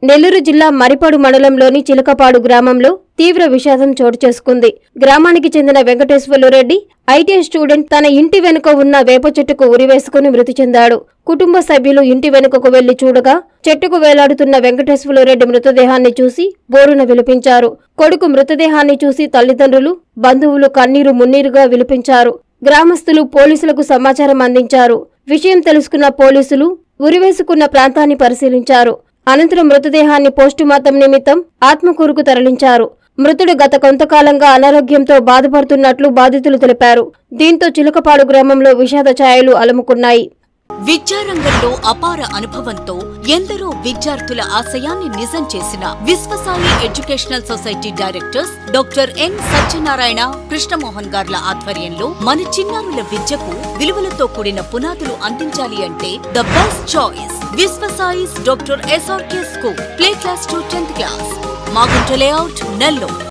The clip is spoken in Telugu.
నెల్లూరు జిల్లా మరిపాడు మండలంలోని చిలకపాడు గ్రామంలో తీవ్ర విషాదం చోటు చేసుకుంది గ్రామానికి చెందిన వెంకటేశ్వర్లు రెడ్డి ఐటీఐ స్టూడెంట్ తన ఇంటి వెనుక ఉన్న వేప చెట్టుకు ఉరివేసుకుని మృతి చెందాడు కుటుంబ సభ్యులు ఇంటి వెనుకకు వెళ్లి చూడగా చెట్టుకు వేలాడుతున్న వెంకటేశ్వర్లు రెడ్డి మృతదేహాన్ని చూసి బోరున విలిపించారు కొడుకు మృతదేహాన్ని చూసి తల్లిదండ్రులు బంధువులు కన్నీరు మున్నీరుగా విలిపించారు గ్రామస్తులు పోలీసులకు సమాచారం అందించారు విషయం తెలుసుకున్న పోలీసులు ఉరివేసుకున్న ప్రాంతాన్ని పరిశీలించారు అనంతరం మృతదేహాన్ని పోస్టుమార్టం నిమిత్తం ఆత్మకూరుకు తరలించారు మృతుడు గత కొంతకాలంగా అనారోగ్యంతో బాధపడుతున్నట్లు బాధితులు తెలిపారు దీంతో చిలకపాడు గ్రామంలో విషాద ఛాయలు అలుముకున్నాయి విద్యారంగంలో అపార అనుభవంతో ఎందరో విద్యార్థుల ఆశయాన్ని నిజం చేసిన Viswasai educational society directors doctor N Satyanarayana Krishnamohan గార్ల ఆధ్వర్యంలో మన చిన్నారుల విద్యకు విలువలతో కూడిన పునాదులు అందించాలి అంటే the best choice Viswasai's doctor S R K school play class to tenth class Magunta layout Nellore